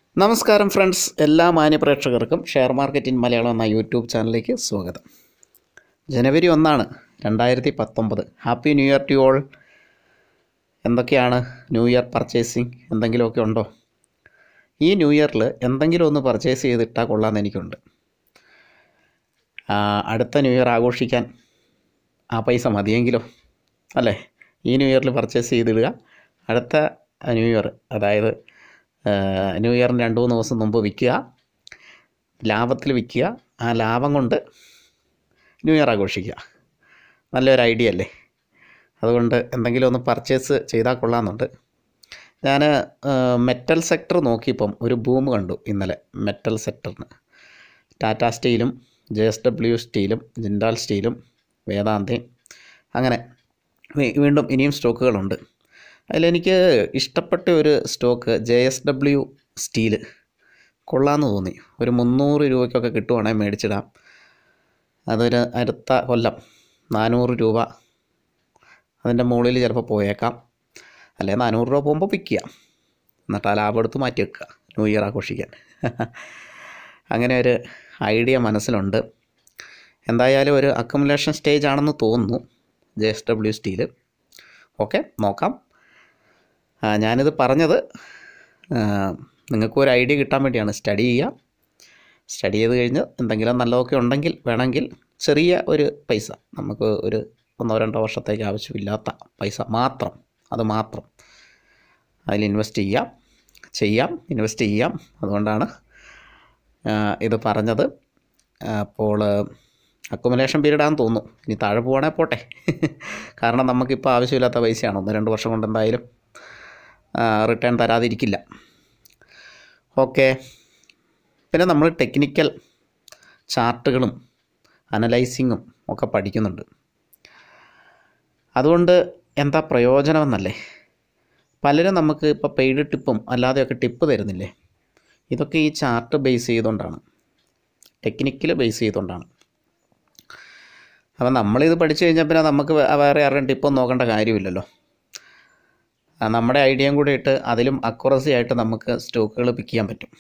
നമസ്കാരം ഫ്രണ്ട്സ് എല്ലാ മാന്യപ്രേക്ഷകർക്കും ഷെയർ മാർക്കറ്റ് ഇൻ മലയാളം എന്ന യൂട്യൂബ് ചാനലിലേക്ക് സ്വാഗതം ജനുവരി ഒന്നാണ് രണ്ടായിരത്തി പത്തൊമ്പത് happy new year to all എന്തൊക്കെയാണ് ന്യൂ ഇയർ പർച്ചേസിങ് എന്തെങ്കിലുമൊക്കെ ഉണ്ടോ ഈ ന്യൂ ഇയറിൽ എന്തെങ്കിലും ഒന്ന് പർച്ചേസ് ചെയ്തിട്ടാൽ കൊള്ളാമെന്ന് എനിക്കുണ്ട് ആ, അടുത്ത ന്യൂ ഇയർ ആഘോഷിക്കാൻ ആ പൈസ മതിയെങ്കിലോ അല്ലേ ഈ ന്യൂ ഇയറിൽ പർച്ചേസ് ചെയ്തിടുക അടുത്ത ന്യൂ ഇയർ അതായത് ആ, ന്യൂ ഇയറിന് രണ്ട് മൂന്ന് ദിവസം മുമ്പ് വിൽക്കുക ലാഭത്തിൽ വിൽക്കുക ആ ലാഭം കൊണ്ട് ന്യൂ ഇയർ ആഘോഷിക്കുക നല്ലൊരു ഐഡിയ അല്ലേ അതുകൊണ്ട് എന്തെങ്കിലും ഒന്ന് പർച്ചേസ് ചെയ്താൽ കൊള്ളാമെന്നുണ്ട് ഞാൻ മെറ്റൽ സെക്ടർ നോക്കിയപ്പം ഒരു ബൂം കണ്ടു ഇന്നലെ മെറ്റൽ സെക്ടറിന് ടാറ്റ സ്റ്റീലും ജെ എസ് ഡബ്ല്യു സ്റ്റീലും ജിൻഡാൽ സ്റ്റീലും വേദാന്തയും അങ്ങനെ വീ- വീണ്ടും ഇനിയും സ്റ്റോക്കുകളുണ്ട് അതിലെനിക്ക് ഇഷ്ടപ്പെട്ട ഒരു stock J S W steel കൊള്ളാമെന്ന് തോന്നി ഒരു മുന്നൂറ് രൂപയ്ക്കൊക്കെ കിട്ടുവാണെങ്കിൽ മേടിച്ചിടാം അതൊരു അടുത്ത കൊല്ലം നാനൂറ് രൂപ അതിൻ്റെ മുകളിൽ ചിലപ്പോൾ പോയേക്കാം അല്ലെ നാനൂറ് രൂപ പോകുമ്പോൾ പിക്കുക എന്നിട്ട് ആ ലാഭം എടുത്ത് മാറ്റി വെക്കുക ന്യൂ ഇയർ ആഘോഷിക്കാൻ അങ്ങനെ ഒരു ഐഡിയ മനസ്സിലുണ്ട് എന്തായാലും ഒരു അക്കമുലേഷൻ സ്റ്റേജ് ആണെന്ന് തോന്നുന്നു J S W steel okay നോക്കാം ആ, ഞാനിത് പറഞ്ഞത് നിങ്ങൾക്ക് ഒരു ഐഡിയ കിട്ടാൻ വേണ്ടിയാണ് സ്റ്റഡി ചെയ്യുക സ്റ്റഡി ചെയ്ത് കഴിഞ്ഞ് എന്തെങ്കിലും നല്ലതൊക്കെ ഉണ്ടെങ്കിൽ വേണമെങ്കിൽ ചെറിയ ഒരു പൈസ നമുക്ക് ഒരു ഒന്നോ രണ്ടോ വർഷത്തേക്ക് ആവശ്യമില്ലാത്ത പൈസ മാത്രം അത് മാത്രം അതിൽ ഇൻവെസ്റ്റ് ചെയ്യാം ചെയ്യാം ഇൻവെസ്റ്റ് ചെയ്യാം അതുകൊണ്ടാണ് ആ, ഇത് പറഞ്ഞത് ആ, അപ്പോൾ അക്കുമുലേഷൻ പീരീഡ് ആണെന്ന് തോന്നുന്നു ഇനി താഴെ പോവാണെങ്കിൽ പോട്ടെ കാരണം നമുക്കിപ്പോൾ ആവശ്യമില്ലാത്ത പൈസയാണ് ഒന്ന് രണ്ട് വർഷം കൊണ്ട് എന്തായാലും റിട്ടേൺ തരാതിരിക്കില്ല ഓക്കെ പിന്നെ നമ്മൾ ടെക്നിക്കൽ ചാർട്ടുകളും അനലൈസിങ്ങും ഒക്കെ പഠിക്കുന്നുണ്ട് അതുകൊണ്ട് എന്താ പ്രയോജനമെന്നല്ലേ പലരും നമുക്ക് ഇപ്പോൾ പെയ്ഡ് ടിപ്പും അല്ലാതെയൊക്കെ ടിപ്പ് തരുന്നില്ലേ ഇതൊക്കെ ഈ ചാർട്ട് ബേസ് ചെയ്തുകൊണ്ടാണ് ടെക്നിക്കൽ ബേസ് ചെയ്തുകൊണ്ടാണ് അപ്പം നമ്മളിത് പഠിച്ചു കഴിഞ്ഞാൽ പിന്നെ നമുക്ക് വേ- വേറെ ആരുടെയും ടിപ്പൊന്നും നോക്കേണ്ട കാര്യമില്ലല്ലോ ആ, നമ്മുടെ ഐഡിയയും കൂടി ഇട്ട് അതിലും അക്യുറസി ആയിട്ട് നമുക്ക് സ്റ്റോക്കുകൾ പിക്ക് ചെയ്യാൻ പറ്റും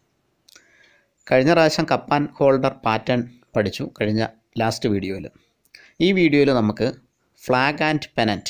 കഴിഞ്ഞ പ്രാവശ്യം കപ്പാൻ ഹോൾഡർ പാറ്റേൺ പഠിച്ചു കഴിഞ്ഞ ലാസ്റ്റ് വീഡിയോയിൽ ഈ വീഡിയോയിൽ നമുക്ക് ഫ്ലാഗ് ആൻഡ് പെനൻറ്റ്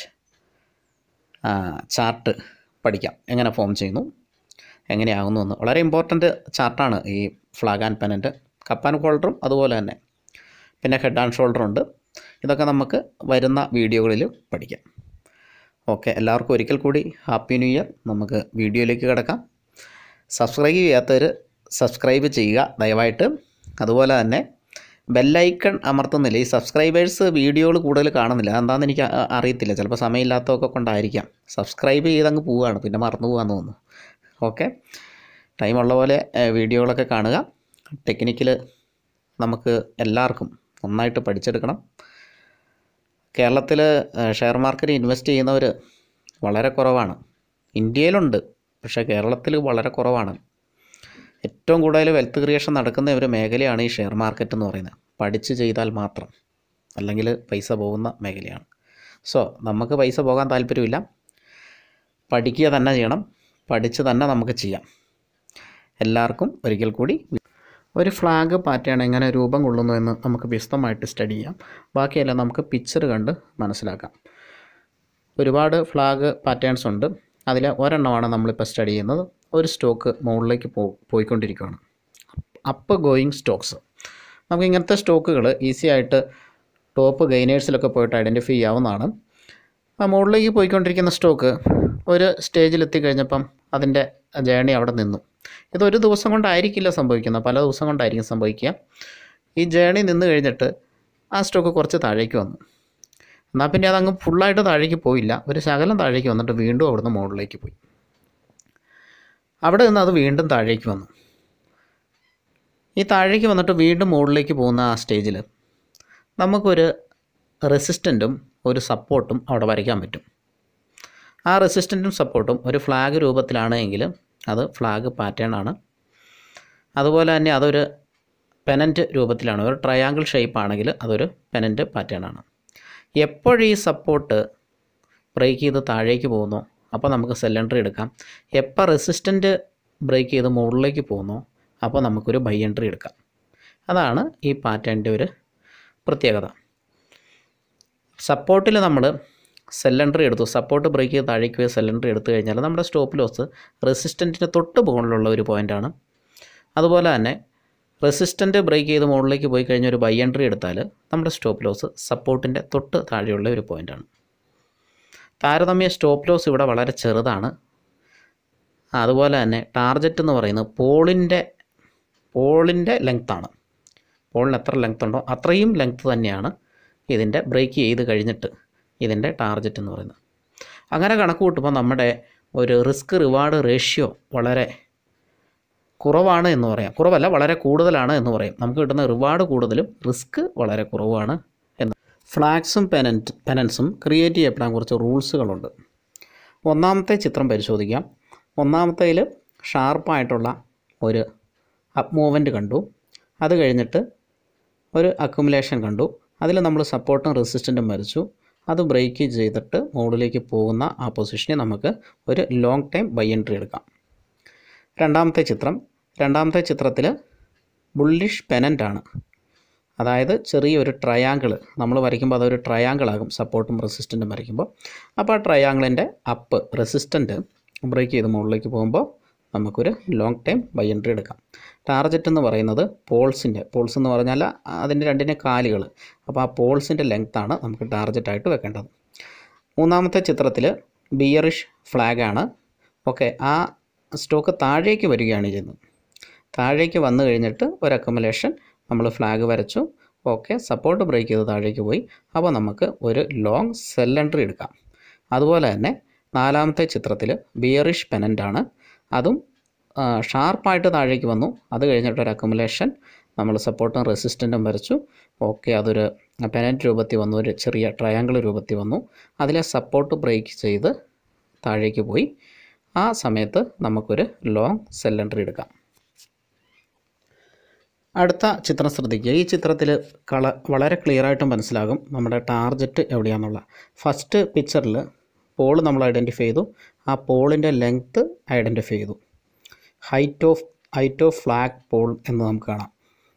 ചാർട്ട് പഠിക്കാം എങ്ങനെ ഫോം ചെയ്യുന്നു എങ്ങനെയാകുന്നു എന്ന് വളരെ ഇമ്പോർട്ടൻറ്റ് ചാർട്ടാണ് ഈ ഫ്ലാഗ് ആൻഡ് പെനൻറ്റ് കപ്പാൻ ഹോൾഡറും അതുപോലെ തന്നെ പിന്നെ ഹെഡ് ആൻഡ് ഷോൾഡറും ഉണ്ട് ഇതൊക്കെ നമുക്ക് വരുന്ന വീഡിയോകളിൽ പഠിക്കാം ഓക്കെ എല്ലാവർക്കും ഒരിക്കൽ കൂടി ഹാപ്പി ന്യൂ ഇയർ നമുക്ക് വീഡിയോയിലേക്ക് കിടക്കാം സബ്സ്ക്രൈബ് ചെയ്യാത്തവർ സബ്സ്ക്രൈബ് ചെയ്യുക ദയവായിട്ട് അതുപോലെ തന്നെ ബെല്ലൈക്കൺ അമർത്തുന്നില്ല ഈ സബ്സ്ക്രൈബേഴ്സ് വീഡിയോകൾ കൂടുതൽ കാണുന്നില്ല എന്താണെന്ന് എനിക്ക് അ- അറിയത്തില്ല ചിലപ്പോൾ സമയമില്ലാത്തതൊക്കെ കൊണ്ടായിരിക്കാം സബ്സ്ക്രൈബ് ചെയ്തങ്ങ് പോവുകയാണ് പിന്നെ മറന്നു പോകാമെന്ന് തോന്നുന്നു ഓക്കെ ടൈമുള്ള പോലെ ഏഹ്, വീഡിയോകളൊക്കെ കാണുക ടെക്നിക്കൽ നമുക്ക് എല്ലാവർക്കും നന്നായിട്ട് പഠിച്ചെടുക്കണം കേരളത്തിൽ ഷെയർ മാർക്കറ്റിൽ ഇൻവെസ്റ്റ് ചെയ്യുന്നവർ വളരെ കുറവാണ് ഇന്ത്യയിലുണ്ട് പക്ഷേ കേരളത്തിൽ വളരെ കുറവാണ് ഏറ്റവും കൂടുതൽ വെൽത്ത് ക്രിയേഷൻ നടക്കുന്ന ഒരു മേഖലയാണ് ഈ ഷെയർ മാർക്കറ്റ് എന്ന് പറയുന്നത് പഠിച്ച് ചെയ്താൽ മാത്രം അല്ലെങ്കിൽ പൈസ പോകുന്ന മേഖലയാണ് സോ നമുക്ക് പൈസ പോകാൻ താല്പര്യമില്ല പഠിക്കുക തന്നെ ചെയ്യണം പഠിച്ച് തന്നെ നമുക്ക് ചെയ്യാം എല്ലാവർക്കും ഒരിക്കൽ കൂടി ഒരു ഫ്ലാഗ് പാറ്റേൺ എങ്ങനെ രൂപം കൊള്ളുന്നു എന്ന് നമുക്ക് വിശദമായിട്ട് സ്റ്റഡി ചെയ്യാം ബാക്കിയെല്ലാം നമുക്ക് പിക്ചർ കണ്ട് മനസ്സിലാക്കാം ഒരുപാട് ഫ്ലാഗ് പാറ്റേൺസ് ഉണ്ട് അതിൽ ഒരെണ്ണമാണ് നമ്മളിപ്പോൾ സ്റ്റഡി ചെയ്യുന്നത് ഒരു സ്റ്റോക്ക് മുകളിലേക്ക് പോ പോയിക്കൊണ്ടിരിക്കുകയാണ് അപ്പ് ഗോയിങ് സ്റ്റോക്സ് നമുക്ക് ഇങ്ങനത്തെ സ്റ്റോക്കുകൾ ഈസി ആയിട്ട് ടോപ്പ് ഗെയിനേഴ്സിലൊക്കെ പോയിട്ട് ഐഡൻറ്റിഫൈ ചെയ്യാവുന്നതാണ് ആ മുകളിലേക്ക് പോയിക്കൊണ്ടിരിക്കുന്ന സ്റ്റോക്ക് ഒരു സ്റ്റേജിലെത്തി കഴിഞ്ഞപ്പം അതിൻ്റെ ജേണി അവിടെ നിന്നു ഇതൊരു ദിവസം കൊണ്ടായിരിക്കില്ല സംഭവിക്കുന്നത് പല ദിവസം കൊണ്ടായിരിക്കും സംഭവിക്കുക ഈ ജേണി നിന്ന് കഴിഞ്ഞിട്ട് ആ സ്റ്റോക്ക് കുറച്ച് താഴേക്ക് വന്നു എന്നാൽ പിന്നെ അതങ്ങ് ഫുള്ളായിട്ട് താഴേക്ക് പോയില്ല ഒരു ശകലം താഴേക്ക് വന്നിട്ട് വീണ്ടും അവിടുന്ന് മുകളിലേക്ക് പോയി അവിടെ നിന്ന് അത് വീണ്ടും താഴേക്ക് വന്നു ഈ താഴേക്ക് വന്നിട്ട് വീണ്ടും മുകളിലേക്ക് പോകുന്ന ആ സ്റ്റേജിൽ നമുക്കൊരു റെസിസ്റ്റൻറ്റും ഒരു സപ്പോർട്ടും അവിടെ വരയ്ക്കാൻ പറ്റും ആ റെസിസ്റ്റൻറ്റും സപ്പോർട്ടും ഒരു ഫ്ലാഗ് രൂപത്തിലാണ് എങ്കിൽ അത് ഫ്ലാഗ് പാറ്റേൺ ആണ് അതുപോലെ തന്നെ അതൊരു പെനൻറ്റ് രൂപത്തിലാണ് ഒരു ട്രയാങ്കിൾ ഷേപ്പ് ആണെങ്കിൽ അതൊരു പെനൻറ്റ് പാറ്റേൺ ആണ് എപ്പോഴീ സപ്പോർട്ട് ബ്രേക്ക് ചെയ്ത് താഴേക്ക് പോകുന്നു അപ്പോൾ നമുക്ക് സെല്ലണ്ടർ എടുക്കാം എപ്പോൾ റെസിസ്റ്റൻറ്റ് ബ്രേക്ക് ചെയ്ത് മുകളിലേക്ക് പോകുന്നു അപ്പോൾ നമുക്കൊരു ബൈ എൻട്രി എടുക്കാം അതാണ് ഈ പാറ്റേണിൻ്റെ ഒരു പ്രത്യേകത സപ്പോർട്ടിൽ നമ്മൾ സെല്ലണ്ടറി എടുത്തു സപ്പോർട്ട് ബ്രേക്ക് ചെയ്ത് താഴേക്ക് പോയി സെല്ലണ്ടറി എടുത്തു കഴിഞ്ഞാൽ നമ്മുടെ സ്റ്റോപ്പ് ലോസ് റെസിസ്റ്റൻറ്റിന് തൊട്ട് മുകളിലുള്ള ഒരു പോയിൻ്റാണ് അതുപോലെ തന്നെ റെസിസ്റ്റൻ്റ് ബ്രേക്ക് ചെയ്ത് മുകളിലേക്ക് പോയി കഴിഞ്ഞാൽ ഒരു ബൈ എൻട്രി എടുത്താൽ നമ്മുടെ സ്റ്റോപ്പ് ലോസ് സപ്പോർട്ടിൻ്റെ തൊട്ട് താഴെയുള്ള ഒരു പോയിൻ്റാണ് താരതമ്യ സ്റ്റോപ്പ് ലോസ് ഇവിടെ വളരെ ചെറുതാണ് അതുപോലെ തന്നെ ടാർജറ്റ് എന്ന് പറയുന്നത് പോളിൻ്റെ പോളിൻ്റെ ലെങ്ത്താണ് പോളിന് എത്ര ലെങ്ത് ഉണ്ടോ അത്രയും ലെങ്ത് തന്നെയാണ് ഇതിൻ്റെ ബ്രേക്ക് ചെയ്ത് കഴിഞ്ഞിട്ട് ഇതിൻ്റെ ടാർജറ്റ് എന്ന് പറയുന്നത് അങ്ങനെ കണക്ക് കൂട്ടുമ്പോൾ നമ്മുടെ ഒരു റിസ്ക് റിവാർഡ് റേഷ്യോ വളരെ കുറവാണ് എന്ന് പറയാം കുറവല്ല വളരെ കൂടുതലാണ് എന്ന് പറയും നമുക്ക് കിട്ടുന്ന റിവാർഡ് കൂടുതലും റിസ്ക് വളരെ കുറവാണ് എന്ന് ഫ്ലാഗ്സും പെനൻറ്റ് പെനൻസും ക്രിയേറ്റ് ചെയ്യപ്പെടാൻ കുറച്ച് റൂൾസുകളുണ്ട് ഒന്നാമത്തെ ചിത്രം പരിശോധിക്കാം ഒന്നാമത്തേൽ ഷാർപ്പായിട്ടുള്ള ഒരു അപ്പ് മൂവ്മെൻറ്റ് കണ്ടു അത് കഴിഞ്ഞിട്ട് ഒരു അക്കുമുലേഷൻ കണ്ടു അതിൽ നമ്മൾ സപ്പോർട്ടും റെസിസ്റ്റൻറ്റും വരച്ചു അത് ബ്രേക്ക് ചെയ്തിട്ട് മുകളിലേക്ക് പോകുന്ന ആ പൊസിഷനെ നമുക്ക് ഒരു ലോങ് ടൈം ബൈ എൻട്രി എടുക്കാം രണ്ടാമത്തെ ചിത്രം രണ്ടാമത്തെ ചിത്രത്തിൽ ബുള്ളിഷ് പെനൻ്റ് ആണ് അതായത് ചെറിയൊരു ട്രയാങ്കിൾ നമ്മൾ വരയ്ക്കുമ്പോൾ അതൊരു ട്രയാങ്കിൾ ആകും സപ്പോർട്ടും റെസിസ്റ്റൻറ്റും വരയ്ക്കുമ്പോൾ അപ്പോൾ ആ ട്രയാങ്കിളിൻ്റെ അപ്പ് റെസിസ്റ്റൻറ്റ് ബ്രേക്ക് ചെയ്ത് മുകളിലേക്ക് പോകുമ്പോൾ നമുക്കൊരു ലോങ് ടൈം ബൈ എൻട്രി എടുക്കാം ടാർജറ്റ് എന്ന് പറയുന്നത് പോൾസിൻ്റെ പോൾസ് എന്ന് പറഞ്ഞാൽ അതിൻ്റെ രണ്ടിൻ്റെ കാലുകൾ അപ്പോൾ ആ പോൾസിൻ്റെ ലെങ്ത്താണ് നമുക്ക് ടാർജറ്റായിട്ട് വെക്കേണ്ടത് മൂന്നാമത്തെ ചിത്രത്തിൽ ബിയറിഷ് ഫ്ലാഗാണ് ഓക്കെ ആ സ്റ്റോക്ക് താഴേക്ക് വരികയാണ് ചെയ്യുന്നത് താഴേക്ക് വന്നു കഴിഞ്ഞിട്ട് ഒരു അക്കമലേഷൻ നമ്മൾ ഫ്ലാഗ് വരച്ചു ഓക്കെ സപ്പോർട്ട് ബ്രേക്ക് ചെയ്ത് താഴേക്ക് പോയി അപ്പോൾ നമുക്ക് ഒരു ലോങ് സെൽ എൻട്രി എടുക്കാം അതുപോലെ തന്നെ നാലാമത്തെ ചിത്രത്തിൽ ബിയറിഷ് പെനൻ്റാണ് അതും ഷാർപ്പായിട്ട് താഴേക്ക് വന്നു അത് കഴിഞ്ഞിട്ട് ഒരു അക്കമുലേഷൻ നമ്മൾ സപ്പോർട്ടും റെസിസ്റ്റൻറ്റും വരച്ചു ഓക്കെ അതൊരു പെനറ്റ് രൂപത്തിൽ വന്നു ഒരു ചെറിയ ട്രയാങ്കിൾ രൂപത്തിൽ വന്നു അതിലെ സപ്പോർട്ട് ബ്രേക്ക് ചെയ്ത് താഴേക്ക് പോയി ആ സമയത്ത് നമുക്കൊരു ലോങ് സെൽ എൻട്രി എടുക്കാം അടുത്ത ചിത്രം ശ്രദ്ധിക്കുക ഈ ചിത്രത്തിൽ കള വളരെ ക്ലിയർ ആയിട്ട് മനസ്സിലാകും നമ്മുടെ ടാർജറ്റ് എവിടെയാണെന്നുള്ള ഫസ്റ്റ് പിക്ചറിൽ പോൾ നമ്മൾ ഐഡൻറ്റിഫൈ ചെയ്തു ആ പോളിൻ്റെ ലെങ്ത്ത് ഐഡൻറ്റിഫൈ ചെയ്തു height of height of flag pole എന്ന് നമുക്ക് കാണാം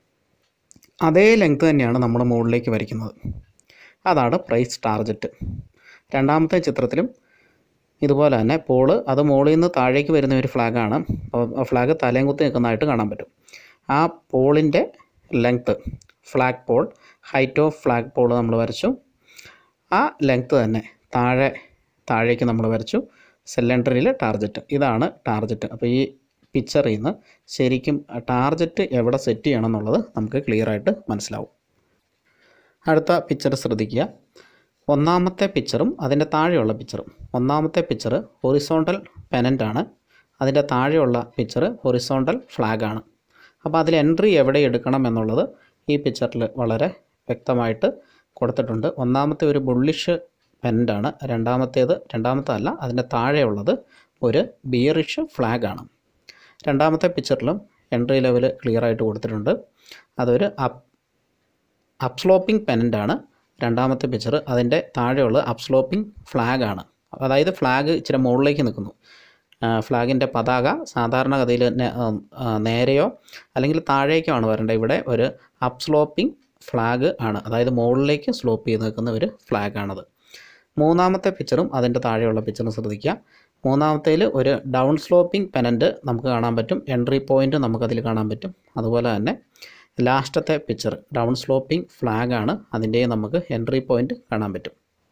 അതേ ലെങ്ത്ത് തന്നെയാണ് നമ്മൾ മുകളിലേക്ക് വരയ്ക്കുന്നത് അതാണ് പ്രൈസ് ടാർജറ്റ് രണ്ടാമത്തെ ചിത്രത്തിലും ഇതുപോലെ തന്നെ പോള് അത് മുകളിൽ നിന്ന് താഴേക്ക് വരുന്ന ഒരു ഫ്ലാഗാണ് അപ്പോൾ ഫ്ലാഗ് തലയും കുത്തി നിൽക്കുന്നതായിട്ട് കാണാൻ പറ്റും ആ പോളിൻ്റെ length flag pole height of flag pole നമ്മൾ വരച്ചു ആ ലെങ്ത്ത് തന്നെ താഴെ താഴേക്ക് നമ്മൾ വരച്ചു സെല്ലണ്ടറിൽ ടാർജറ്റ് ഇതാണ് ടാർജറ്റ് അപ്പോൾ ഈ പിക്ചറിൽ നിന്ന് ശരിക്കും ടാർജറ്റ് എവിടെ സെറ്റ് ചെയ്യണം എന്നുള്ളത് നമുക്ക് ക്ലിയർ ആയിട്ട് മനസ്സിലാവും അടുത്ത പിക്ചർ ശ്രദ്ധിക്കുക ഒന്നാമത്തെ പിക്ചറും അതിൻ്റെ താഴെയുള്ള പിക്ചറും ഒന്നാമത്തെ പിക്ചർ ഹൊറിസോണ്ടൽ പെനൻ്റ് ആണ് അതിൻ്റെ താഴെയുള്ള പിക്ചർ ഹൊറിസോണ്ടൽ ഫ്ലാഗാണ് അപ്പോൾ അതിൽ എൻട്രി എവിടെ എടുക്കണം എന്നുള്ളത് ഈ പിക്ചറിൽ വളരെ വ്യക്തമായിട്ട് കൊടുത്തിട്ടുണ്ട് ഒന്നാമത്തെ ഒരു ബുള്ളിഷ് പെനൻ്റാണ് രണ്ടാമത്തേത് രണ്ടാമത്തെ അല്ല അതിൻ്റെ താഴെയുള്ളത് ഒരു ബിയറിഷ് ഫ്ലാഗാണ് രണ്ടാമത്തെ പിക്ചറിലും എൻട്രി ലെവൽ ക്ലിയർ ആയിട്ട് കൊടുത്തിട്ടുണ്ട് അതൊരു അപ്പ് അപ്സ്ലോപ്പിംഗ് പെനൻ്റാണ് രണ്ടാമത്തെ പിക്ചർ അതിൻ്റെ താഴെയുള്ള അപ്സ്ലോപ്പിംഗ് ഫ്ലാഗാണ് അതായത് ഫ്ലാഗ് ഇച്ചിരി മുകളിലേക്ക് നിൽക്കുന്നു ഫ്ലാഗിൻ്റെ പതാക സാധാരണഗതിയിൽ നേരെയോ അല്ലെങ്കിൽ താഴേക്കോ ആണ് വരേണ്ടത് ഇവിടെ ഒരു അപ്സ്ലോപ്പിംഗ് ഫ്ലാഗ് ആണ് അതായത് മുകളിലേക്ക് സ്ലോപ്പ് ചെയ്ത് നിൽക്കുന്ന ഒരു ഫ്ലാഗാണത് മൂന്നാമത്തെ പിക്ചറും അതിൻ്റെ താഴെയുള്ള പിക്ചറും ശ്രദ്ധിക്കുക മൂന്നാമത്തേൽ ഒരു ഡൗൺ സ്ലോപ്പിംഗ് പെനൻറ്റ് നമുക്ക് കാണാൻ പറ്റും എൻട്രി പോയിൻ്റ് നമുക്കതിൽ കാണാൻ പറ്റും അതുപോലെ തന്നെ ലാസ്റ്റത്തെ പിക്ചർ ഡൗൺ സ്ലോപ്പിംഗ് ഫ്ലാഗാണ് അതിൻ്റെയും നമുക്ക് എൻട്രി പോയിൻ്റ് കാണാൻ പറ്റും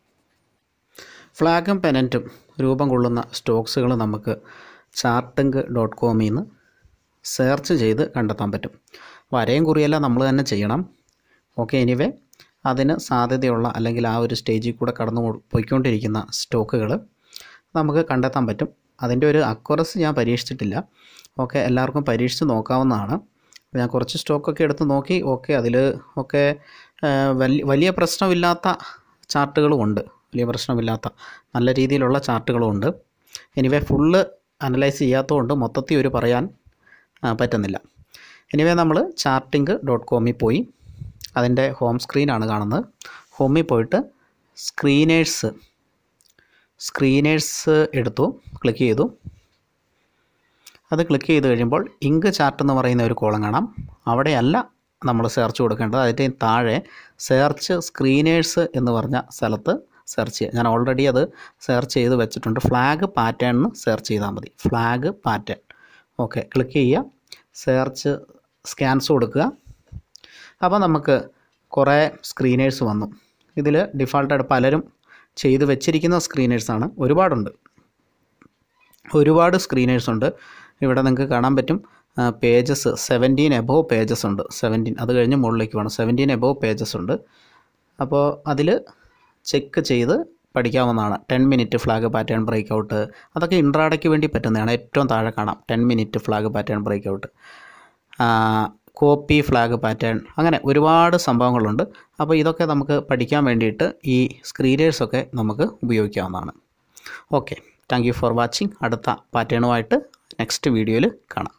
ഫ്ലാഗും പെനൻറ്റും രൂപം കൊള്ളുന്ന സ്റ്റോക്സുകൾ നമുക്ക് ചാർട്ടിങ്ക് ഡോട്ട് കോമിൽ നിന്ന് സെർച്ച് ചെയ്ത് കണ്ടെത്താൻ പറ്റും വരയും കുറിയെല്ലാം നമ്മൾ തന്നെ ചെയ്യണം ഓക്കെ എനിവേ അതിന് സാധ്യതയുള്ള അല്ലെങ്കിൽ ആ ഒരു സ്റ്റേജിൽ കൂടെ കടന്നു പോയിക്കൊണ്ടിരിക്കുന്ന സ്റ്റോക്കുകൾ നമുക്ക് കണ്ടെത്താൻ പറ്റും അതിൻ്റെ ഒരു അക്വറസ് ഞാൻ പരീക്ഷിച്ചിട്ടില്ല ഓക്കെ എല്ലാവർക്കും പരീക്ഷിച്ച് നോക്കാവുന്നതാണ് ഞാൻ കുറച്ച് സ്റ്റോക്കൊക്കെ എടുത്ത് നോക്കി ഓക്കെ അതിൽ ഒക്കെ വലിയ വലിയ പ്രശ്നമില്ലാത്ത ചാർട്ടുകളും ഉണ്ട് വലിയ പ്രശ്നമില്ലാത്ത നല്ല രീതിയിലുള്ള ചാർട്ടുകളും ഉണ്ട് എനിവേ ഫുള്ള് അനലൈസ് ചെയ്യാത്തതുകൊണ്ട് മൊത്തത്തിൽ ഒരു പറയാൻ പറ്റുന്നില്ല എനിവേ നമ്മൾ ചാർട്ടിങ്ക് ഡോട്ട് കോമിൽ പോയി അതിൻ്റെ ഹോം സ്ക്രീനാണ് കാണുന്നത് ഹോമിൽ പോയിട്ട് സ്ക്രീനേഴ്സ് സ്ക്രീനേഴ്സ് എടുത്തു ക്ലിക്ക് ചെയ്തു അത് ക്ലിക്ക് ചെയ്ത് കഴിയുമ്പോൾ ഇങ്ക് ചാർട്ട് എന്ന് പറയുന്ന ഒരു കോളം കാണാം അവിടെയല്ല നമ്മൾ സെർച്ച് കൊടുക്കേണ്ടത് അതിൻ്റെ താഴെ സെർച്ച് സ്ക്രീനേഴ്സ് എന്ന് പറഞ്ഞ സ്ഥലത്ത് സെർച്ച് ചെയ്യുക ഞാൻ ഓൾറെഡി അത് സെർച്ച് ചെയ്ത് വെച്ചിട്ടുണ്ട് ഫ്ലാഗ് പാറ്റേൺ എന്ന് സെർച്ച് ചെയ്താൽ മതി ഫ്ലാഗ് പാറ്റേൺ ഓക്കെ ക്ലിക്ക് ചെയ്യുക സെർച്ച് സ്കാൻസ് കൊടുക്കുക അപ്പോൾ നമുക്ക് കുറേ സ്ക്രീനേഴ്സ് വന്നു ഇതിൽ ഡിഫാൾട്ടായിട്ട് പലരും ചെയ്ത് വെച്ചിരിക്കുന്ന സ്ക്രീനേഴ്സാണ് ഒരുപാടുണ്ട് ഒരുപാട് സ്ക്രീനേഴ്സ് ഉണ്ട് ഇവിടെ നിങ്ങൾക്ക് കാണാൻ പറ്റും പേജസ് സെവൻറ്റീൻ എബോവ് പേജസ് ഉണ്ട് സെവൻറ്റീൻ അത് കഴിഞ്ഞ് മുകളിലേക്ക് വേണം സെവൻറ്റീൻ എബോവ് പേജസ് ഉണ്ട് അപ്പോൾ അതിൽ ചെക്ക് ചെയ്ത് പഠിക്കാവുന്നതാണ് ten minute flag pattern break out അതൊക്കെ ഇൻട്രാഡയ്ക്ക് വേണ്ടി പറ്റുന്നതാണ് ഏറ്റവും താഴെ കാണാം ten minute flag pattern break out copy flag pattern അങ്ങനെ ഒരുപാട് സംഭവങ്ങളുണ്ട് അപ്പോൾ ഇതൊക്കെ നമുക്ക് പഠിക്കാൻ വേണ്ടിയിട്ട് ഈ സ്ക്രീനേഴ്സൊക്കെ നമുക്ക് ഉപയോഗിക്കാവുന്നതാണ് okay thank you for watching അടുത്ത പാറ്റേണുമായിട്ട് നെക്സ്റ്റ് വീഡിയോയിൽ കാണാം